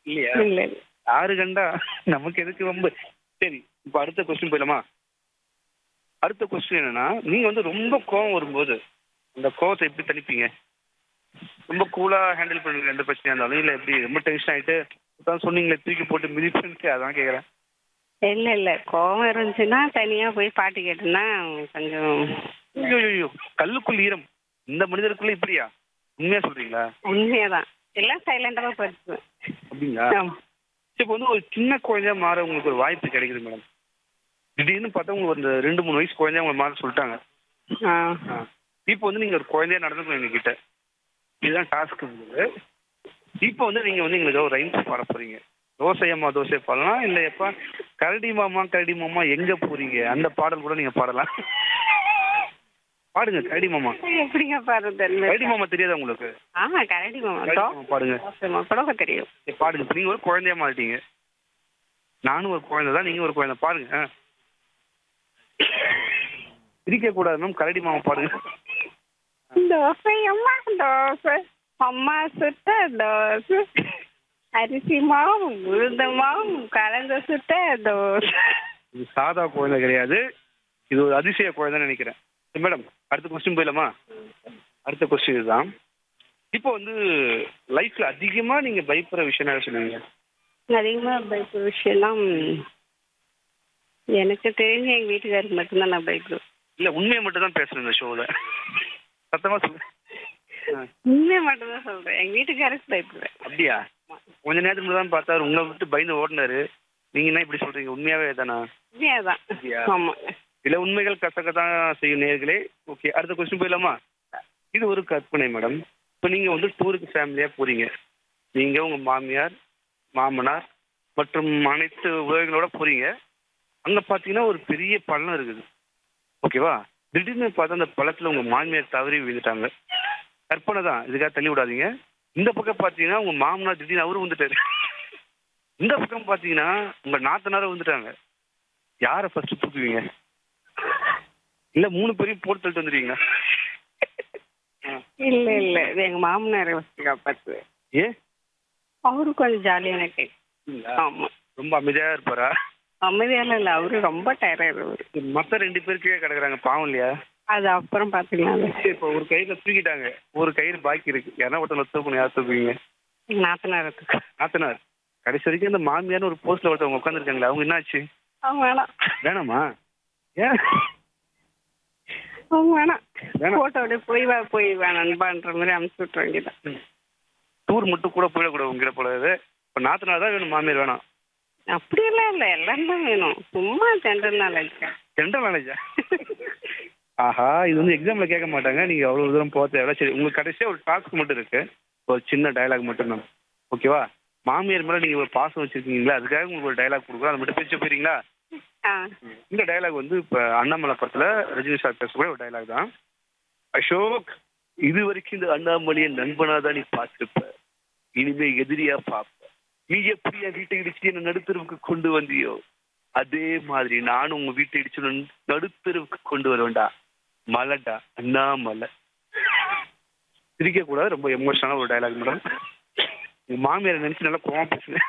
இல்லையா இல்ல இல்ல யாரு கண்டா நமக்கு எதுக்கு வம்பு சரி இப்போ அடுத்த கொஸ்டின் போயிடலாமா அடுத்த கொஸ்டின் என்னன்னா நீங்க வந்து ரொம்ப கோவம் வரும்போது அந்த கோவத்தை எப்படி தணிப்பீங்க ரொம்ப கூலா ஹேண்டில் பண்ணுவீங்க எந்த பிரச்சனையா இருந்தாலும் இல்ல எப்படி ரொம்ப டென்ஷன் ஆயிட்டு அதான் சொன்னீங்களே தூக்கி போட்டு மிதிப்பேன்ட்டு அதான் கேக்குறேன் இல்ல இல்ல கோவம் இருந்துச்சுன்னா தனியா போய் பாட்டு கேட்டேன்னா கொஞ்சம் ஐயோ ஐயோ கல்லுக்குள் ஈரம் இந்த மனிதருக்குள்ள இப்படியா உண்மையா சொல்றீங்களா உண்மையாதான் எல்லாம் சைலண்டா தான் படிச்சுவேன் அப்படிங்களா ஆமா. சரி, இப்போ வந்து ஒரு சின்ன குழந்தையா மாற உங்களுக்கு ஒரு வாய்ப்பு கிடைக்குது மேடம் திடீர்னு பார்த்தா உங்களுக்கு ஒரு ரெண்டு மூணு வயசு குழந்தையா உங்களை மாற சொல்லிட்டாங்க ஆ. இப்போ வந்து நீங்க ஒரு குழந்தையா நடந்துக்கணும் எங்க கிட்ட இதுதான் டாஸ்க் உங்களுக்கு இப்போ வந்து நீங்க வந்து எங்களுக்கு ஒரு ரைம்ஸ் பாட போறீங்க தோசை அம்மா தோசை பாடலாம் இல்ல எப்ப கரடி மாமா கரடி மாமா எங்க போறீங்க அந்த பாடல் கூட நீங்க பாடலாம் பாடுங்க கரடி மாமா எப்படிங்க பாருது கரடி மாமா தெரியாதா உங்களுக்கு ஆமா கரடி மாமா கரடி மாமா பாடுங்க தோசை கூட தெரியும் சரி, பாடுங்க இப்ப நீங்க ஒரு குழந்தையா மாறிட்டீங்க நானும் ஒரு குழந்தை தான் நீங்க ஒரு குழந்தை பாடுங்க ஆ. சிரிக்க கூடாது மேம் கரடி மாமா பாடுங்க தோசை அம்மா தோசை அம்மா சுட்ட தோசை அரிசி மாவு உளுந்த மாவு கலந்த சுட்ட தோசை இது சாதா குழந்தை கிடையாது இது ஒரு அதிசய குழந்தைன்னு நினைக்கிறேன் சரி, மேடம் அடுத்த கொஸ்டின் போயிடலாமா அடுத்த கொஸ்டின் இதுதான் இப்போ வந்து லைஃப்ல அதிகமா நீங்க பயப்படுற விஷயம் என்ன சொல்லுவீங்க அதிகமா பயப்படுற விஷயம்லாம் எனக்கு தெரிஞ்ச எங்க வீட்டுக்காருக்கு மட்டும்தான் நான் பயப்படுவேன் இல்ல உண்மையை மட்டும் தான் பேசுறேன் இந்த ஷோல சத்தமா சொல்லு ஆ, உண்மையை மட்டும்தான் சொல்றேன் எங்க வீட்டுக்காருக்கு பயப்படுவேன் அப்படியா கொஞ்ச நேரத்துக்கு முன்னாடி தான் பார்த்தாரு உங்களை விட்டு பயந்து ஓடினாரு நீங்க என்ன இப்படி சொல்றீங்க உண்மையாவே தானா உண்மையாதான் அப்படியா? ஆமா சில உண்மைகள் கசக்க தான் செய்யும் நேர்களே ஓகே அடுத்த கொஸ்டின் போயிடலாமா இது ஒரு கற்பனை மேடம் இப்போ நீங்க வந்து டூருக்கு ஃபேமிலியா போறீங்க நீங்க உங்க மாமியார் மாமனார் மற்றும் அனைத்து உறவிகளோட போறீங்க அங்க பாத்தீங்கன்னா ஒரு பெரிய பள்ளம் இருக்குது ஓகேவா திடீர்னு பார்த்தா அந்த பள்ளத்துல உங்க மாமியார் தவறி விழுந்துட்டாங்க கற்பனை தான் இதுக்காக தள்ளி விடாதீங்க இந்த பக்கம் பாத்தீங்கன்னா உங்க மாமனார் திடீர்னு அவரு வந்துட்டாரு இந்த பக்கம் பாத்தீங்கன்னா உங்க நாத்தனார வந்துட்டாங்க யாரை ஃபர்ஸ்ட் தூக்குவீங்க இல்ல மூணு பேரையும் போட்டு தள்ளிட்டு வந்துடுவீங்க இல்ல இல்ல இது எங்க மாமனாரை வச்சு காப்பாத்துவேன் ஏ அவரு கொஞ்சம் ஜாலியான டைப் ஆமா ரொம்ப அமைதியா இருப்பாரா அமைதியால இல்ல அவரு ரொம்ப டயர்டாயிருவாரு மத்த ரெண்டு பேர் கீழே கிடக்குறாங்க பாவம் இல்லையா அது அப்புறம் பாத்துக்கலாம் சரி, இப்போ ஒரு கையில தூக்கிட்டாங்க ஒரு கயிறு பாக்கி இருக்கு யாரா ஒருத்தவங்க தூக்கணும் யார் தூக்குவீங்க எங்க நாத்தனாரத்துக்கு நாத்தனார் கடைசி வரைக்கும் இந்த மாமியார்னு ஒரு போஸ்ட்ல ஒருத்தவங்க உட்காந்துருக்காங்களே அவங்க என்னாச்சு அவங்க வேணாம் வேணாமா ஏன் அவங்க வேணாம் வேணாம். போட்டோட போய் வா போய் வா நண்பான்ற மாதிரி அனுப்பிச்சு விட்டுற வேண்டியதான் டூர் மட்டும் கூட போயிடக்கூடாது உங்ககிட்ட போடாது இப்போ நாத்தனார் தான் வேணும் மாமியார் வேணாம் அப்படியெல்லாம் இல்ல எல்லாரும் தான் வேணும் சும்மா ஜென்ரல் நாலேஜ் ஜென்ரல் நாலேஜா ஆஹா இது வந்து எக்ஸாம்ல கேட்க மாட்டாங்க நீங்க அவ்வளவு தூரம் போக தேவை சரி உங்களுக்கு கடைசியா ஒரு டாஸ்க் மட்டும் இருக்கு ஒரு சின்ன டயலாக் மட்டும் தான் ஓகேவா மாமியார் மேல நீங்க ஒரு பாசம் வச்சிருக்கீங்களா அதுக்காக உங்களுக்கு ஒரு டயலாக் கொடுக்குறோம் அதை மட்டும் பேச்சு போயிருங்களா ஆ இந்த டயலாக் வந்து இப்ப அண்ணாமலை படத்துல ரஜினி சார் பேசக்கூடிய ஒரு டயலாக் தான் அசோக் இது வரைக்கும் இந்த அண்ணாமலையை நண்பனா தான் நீ பார்த்திருப்ப இனிமே எதிரியா பார்ப்ப நீ எப்படி என் வீட்டை இடிச்சு என்ன நடுத்தருவுக்கு கொண்டு வந்தியோ அதே மாதிரி நானும் உங்க வீட்டை இடிச்சு நடு- நடுத்தருவுக்கு கொண்டு வருவேன்டா மலைடா அண்ணாமலை சிரிக்க கூடாது ரொம்ப எமோஷனலான ஒரு டயலாக் மேடம் உங்க மாமியாரை நினைச்சு நல்லா கோவமா பேசுங்க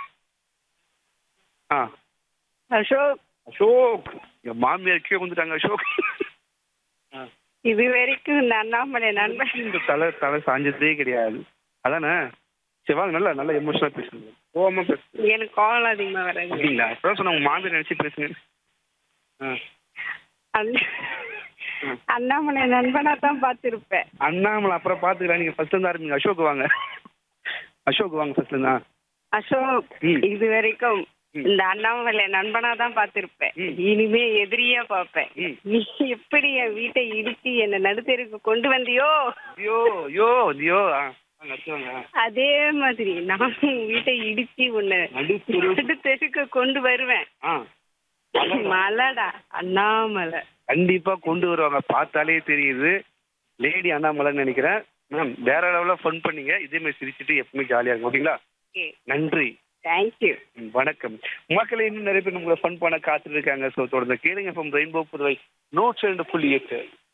ஆ அசோக் அசோக் என் மாமியார் கீழே வந்துட்டாங்க அசோக் ஆ. இது வரைக்கும் இந்த அண்ணாமலை நண்பன் இந்த தலை தலை சாஞ்சதே கிடையாது அதானே சரி வாங்க நல்லா நல்லா எமோஷனலா பேசுங்க கோவமா பேசுங்க எனக்கு கோவம் அதிகமா வராது அப்படிங்களா இப்பதான் சொன்ன உங்க மாமியார் நினைச்சு பேசுங்க ஆ. அண்ணா- அண்ணாமலை நண்பனா தான் பார்த்திருப்பேன் அண்ணாமலை அப்புறம் பாத்துக்கலாம் நீங்க ஃபர்ஸ்ட் இருந்து ஆரம்பிங்க அசோக் வாங்க அசோக் வாங்க ஃபர்ஸ்ட்ல இருந்தா அசோக் ம். இது வரைக்கும் ம். இந்த அண்ணாமலை நண்பனா தான் பார்த்திருப்பேன் ம். இனிமே எதிரியா பார்ப்பேன் ம். நீ எப்படி என் வீட்டை இடிச்சு என்ன நடுத்தெருக்கு கொண்டு வந்தியோ ஐயோ ஐயோ ஐயோ ஆ வாங்க, அடுத்து வாங்க அதே மாதிரி நான் உன் வீட்டை இடிச்சு உன்னை நடுத்தெரு. நடுத்தெருக்கு கொண்டு வருவேன் ஆ மலடா அண்ணாமலை கண்டிப்பா கொண்டு வருவாங்க பார்த்தாலே தெரியுது லேடி அண்ணாமலைன்னு நினைக்கிறேன் மேம் வேற லெவல்ல ஃபன் பண்ணீங்க இதே மாதிரி சிரிச்சுட்டு எப்பவுமே ஜாலியா இருக்கும் ஓகேங்களா நன்றி தேங்க்யூ ம், வணக்கம் மக்களே இன்னும் நிறைய பேர் உங்களை ஃபன் பண்ண காத்துட்டு இருக்காங்க ஸோ தொடர்ந்து கேளுங்க ஃப்ரம் ரெயின்போ புதுவை நோட்ஸ் ரெண்டு புள்ளி எட்டு